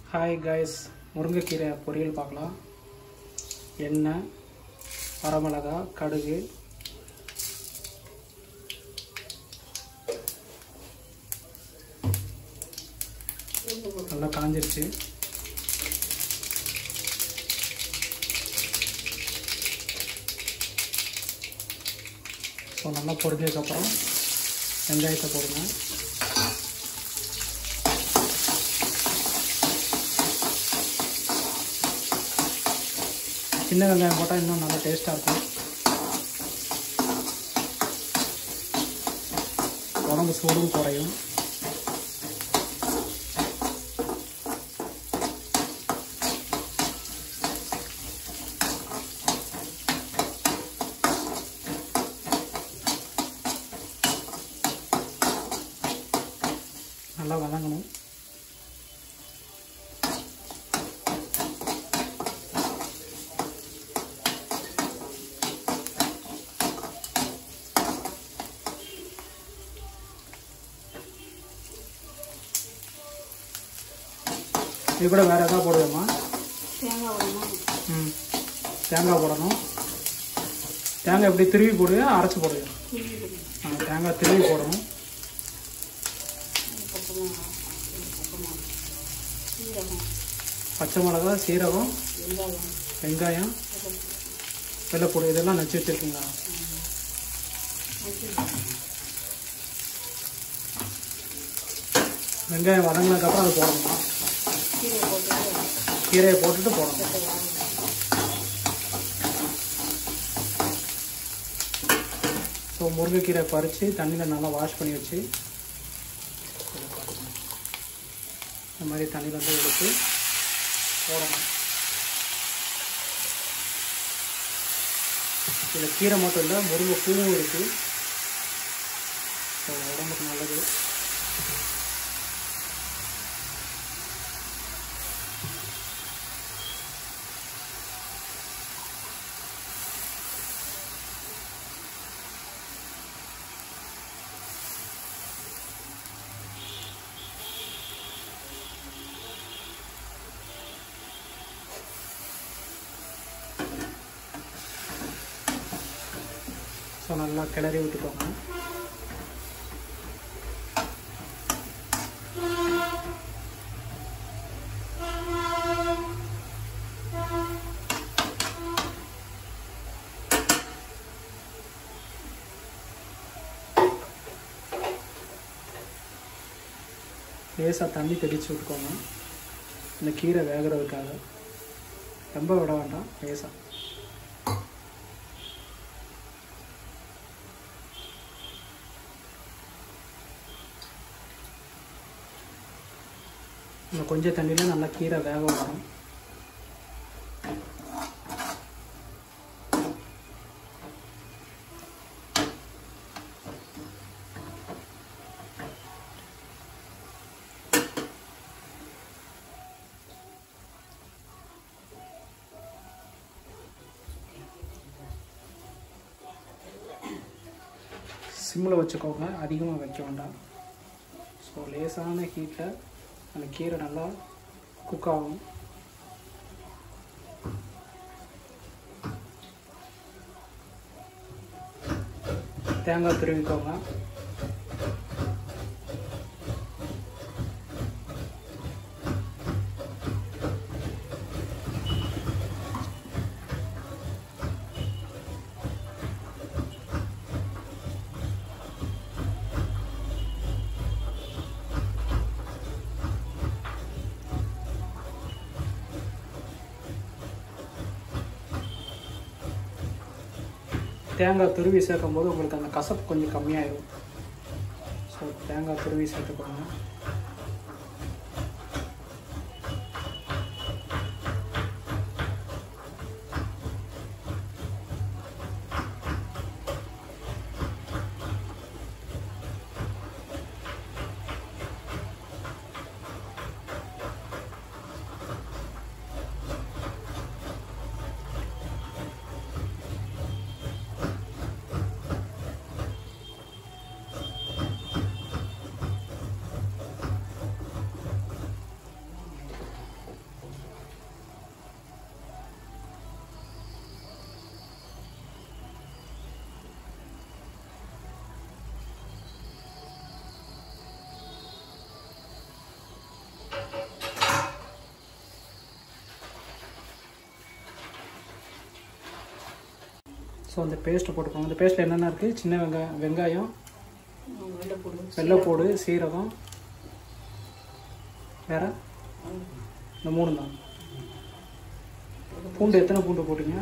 Hi guys முருங்கைக்கீரை பொரியல் பார்க்கலாம் எண்ணெய் வரமிளகா கடுகு நல்லா காஞ்சிருச்சு ஸோ நல்லா பொரிஞ்சதுக்கப்புறம் வெங்காயத்தை போடுங்க சின்ன வெங்காயம் போட்டால் இன்னும் நல்லா டேஸ்ட்டாக இருக்கும் உடம்பு சூடும் குறையும் நல்லா வதங்கணும் இது கூட வேறு எதாவது போடுவேம்மா தேங்காய் விடணும் ம் தேங்காய் போடணும் தேங்காய் எப்படி திருவி போடுவியா அரைச்சி போடுவியா திருவி விடணும் ஆ, தேங்காய் திருவி போடணும் அதுக்கப்புறமா அதுக்கப்புறமா சீரகம் பச்சை மிளகா சீரகம் வெங்காயம் வெங்காயம் அதெல்லாம் வெள்ளைப்பூடு இதெல்லாம் நச்சு வச்சுருக்கீங்களா வச்சு வெங்காயம் வதங்கினதுக்கப்புறம் அது போடணுமா கீரை போட்டு கீரையை போட்டுட்டு போடணும் போட்டு வாங்கணும் ஸோ முருங்கைக்கீரை பறித்து தண்ணியில் நல்லா வாஷ் பண்ணி வச்சு இந்த மாதிரி தண்ணியில் வந்து எடுத்து போடணும் இதில் கீரை மட்டும் இல்லை முருங்கை பூவும் இருக்குது ஸோ உடம்புக்கு நல்லது ஸோ நல்லா கிளறி விட்டுக்கோங்க லேசாக தண்ணி தெளித்து விட்டுக்கோங்க இந்த கீரை வேகிறதுக்காக ரொம்ப விட வேண்டாம் லேசாக இந்த கொஞ்சம் தண்ணியில் நல்லா கீரை வேக வரும் சிம்மில் வச்சுக்கோங்க அதிகமாக வைக்க வேண்டாம் ஸோ லேசான ஹீட்டில் அந்த கீரை நல்லா குக் ஆகும் தேங்காய் துருவிக்கோங்க தேங்காய் துருவி சேர்க்கும் போது உங்களுக்கு அந்த கசப்பு கொஞ்சம் கம்மியாயிடும் ஸோ தேங்காய் துருவி சேர்த்துக்கோங்க ஸோ அந்த பேஸ்ட்டை போட்டுக்கோங்க அந்த பேஸ்ட்டில் என்னென்ன இருக்குது சின்ன வெங்காயம் வெங்காயம் வெள்ளைப்பூடு வெள்ளைப்பூடு சீரகம் வேற இந்த மூணு தான் பூண்டு எத்தனை பூண்டு போட்டீங்க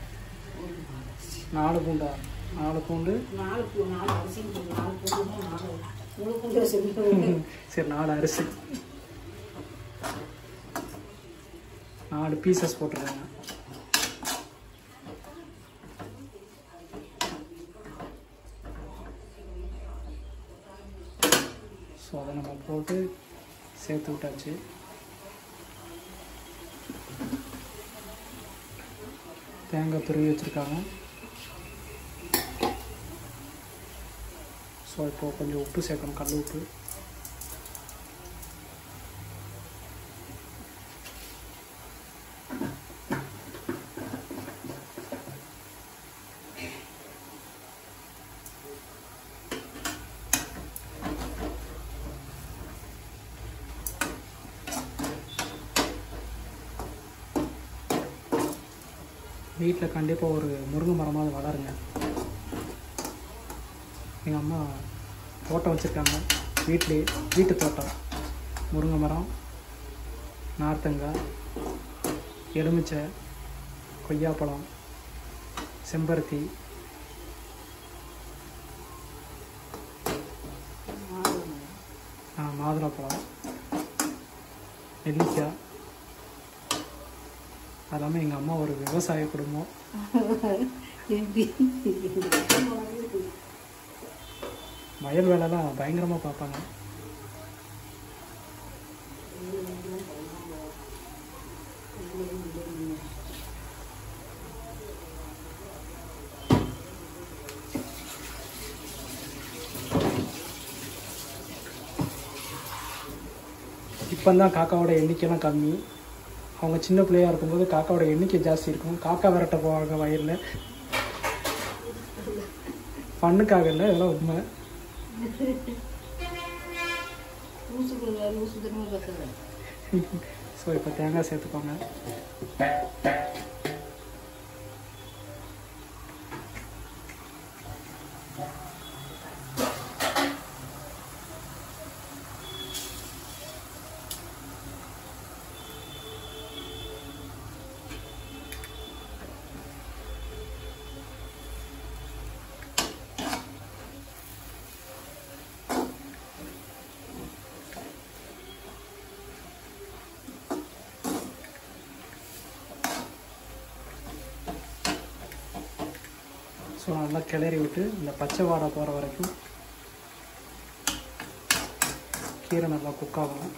நாலு பூண்டா நாலு பூண்டு நாலு பூ நாலு அரிசி நாலு பூண்டு நாலு முழு பூண்டு சொல்லி சரி நாலு அரிசி நாலு பீசஸ் போட்டுருக்காங்க ஸோ அதை நம்ம போட்டு சேர்த்து விட்டாச்சு தேங்காய் துருவி வச்சுருக்காங்க ஸோ இப்போ கொஞ்சம் உப்பு சேர்க்கணும் கல் உப்பு வீட்டில் கண்டிப்பாக ஒரு முருங்கை மரமாவது வளருங்க எங்கள் அம்மா தோட்டம் வச்சுருக்காங்க வீட்லேயே வீட்டு தோட்டம் முருங்கை மரம் நார்த்தங்காய் எலுமிச்சை கொய்யாப்பழம் செம்பருத்தி ஆ, மாதுளப்பழம் நெல்லிக்காய் அதெல்லாமே எங்கள் அம்மா ஒரு விவசாய குடும்பம் வயல் வேலைலாம் பயங்கரமாக பார்ப்பாங்க இப்போ தான் காக்காவோட எண்ணிக்கைலாம் கம்மி அவங்க சின்ன பிள்ளையா இருக்கும்போது காக்காவோட எண்ணிக்கை ஜாஸ்தி இருக்கும் காக்கா விரட்ட போவாங்க வயலில் ஃபண்ணுக்காக இல்லை இதெல்லாம் உண்மை லூசுக்கு லூசு திரும்ப கற்றுக்கிறேன் ஸோ இப்போ தேங்காய் சேர்த்துக்கோங்க ஸோ நல்லா கிளறி விட்டு இந்த பச்சை வாடை போகிற வரைக்கும் கீரை நல்லா குக் ஆகணும்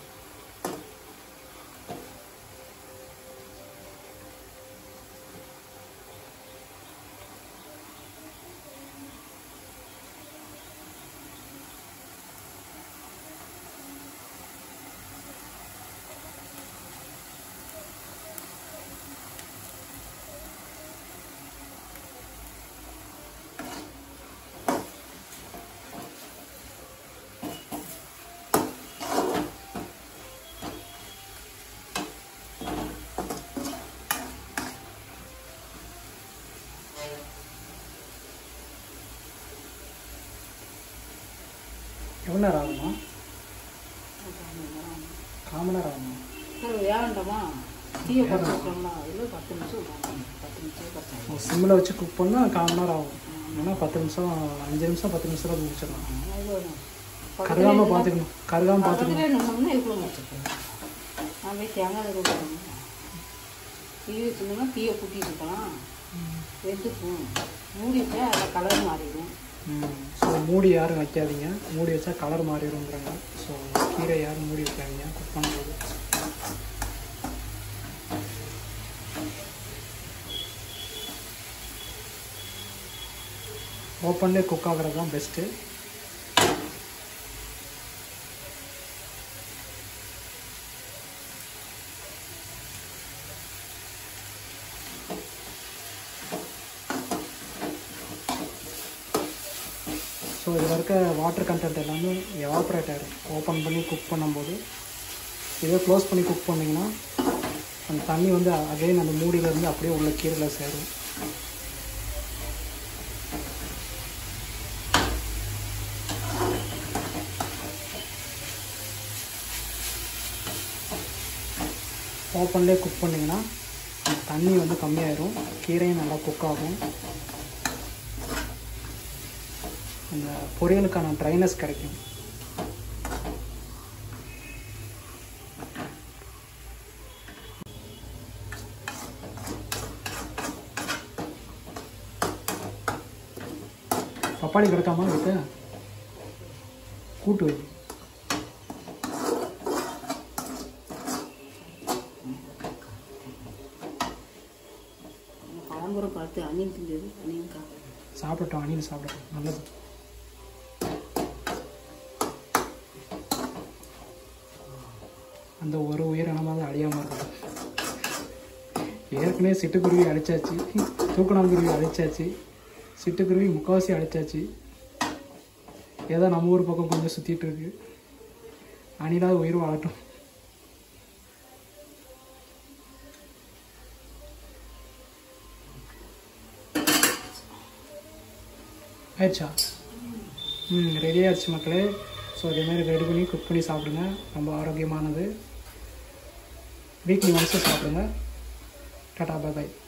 எவ்வளோ நேரம் ஆகுமா கால் மணி நேரம் ஆகுமா வேண்டாமா தீயை போட்டு விட்டோம்னா இல்லை பத்து நிமிஷம் விடணும். பத்து நிமிஷம் பத்தாயிரம் சிம்மில் வச்சு குக் பண்ணால் கால் மணி நேரம் ஆகும் ஏன்னா பத்து நிமிஷம் அஞ்சு நிமிஷம் பத்து நிமிஷத்தில் முடிச்சிடலாம் கருகாமல் பார்த்துக்கணும் கருகாமல் பார்த்துக்கணும் பக்கத்துலேயே நின்னோம்னா எவ்வளோ வச்சுக்கலாம் நான் போய் தேங்காய் கொடுக்கணும் தீ வச்சுருந்தோம்னா தீயை குட்டி இருக்கலாம் வெந்துக்கும் மூடி வச்சா அதில் கலர் மாறிடும் ஸோ மூடி யாரும் வைக்காதீங்க மூடி வச்சா கலர் மாறிடுங்கிறாங்க ஸோ கீரை யாரும் மூடி வைக்காதீங்க குக் பண்ணும்போது ஓப்பன்லேயே குக் ஆகிறது தான் பெஸ்ட்டு ஸோ இதில் இருக்க வாட்டர் கண்டென்ட் எல்லாமே எவாப்ரேட் ஆகிடும் ஓப்பன் பண்ணி குக் பண்ணும்போது இதே க்ளோஸ் பண்ணி குக் பண்ணிங்கன்னா அந்த தண்ணி வந்து அகைன் அந்த மூடியிலேருந்து அப்படியே உள்ள கீரையில் சேரும் ஓப்பன்லேயே குக் பண்ணிங்கன்னா அந்த தண்ணி வந்து கம்மியாயிரும் கீரையும் நல்லா குக் ஆகும் அந்த பொரியலுக்கான ட்ரைனஸ் கிடைக்கும் பப்பாளி கிடக்காம இருக்கு கூட்டு வை பழம்புறம் பார்த்து அணில் திண்டது அணில் காக்க சாப்பிடட்டும் அணில் சாப்பிடட்டும் நல்லது அந்த ஒரு உயிரினமாவது அழியாமல் இருக்கணும் ஏற்கனவே சிட்டுக்குருவி அழிச்சாச்சு தூக்கணாங்குருவி அழிச்சாச்சு சிட்டுக்குருவி முக்காவாசி அழிச்சாச்சு ஏதோ நம்ம ஊர் பக்கம் கொஞ்சம் சுற்றிட்டு இருக்கு அணிலாவது உயிர் வாழட்டும் ஆயிடுச்சா ம் ரெடி ஆயிடுச்சு மக்களே ஸோ இதேமாதிரி ரெடி பண்ணி குக் பண்ணி சாப்பிடுங்க ரொம்ப ஆரோக்கியமானது வீக்லி ஒன்ஸு சாப்பிடுங்க டாடா பாய் பாய்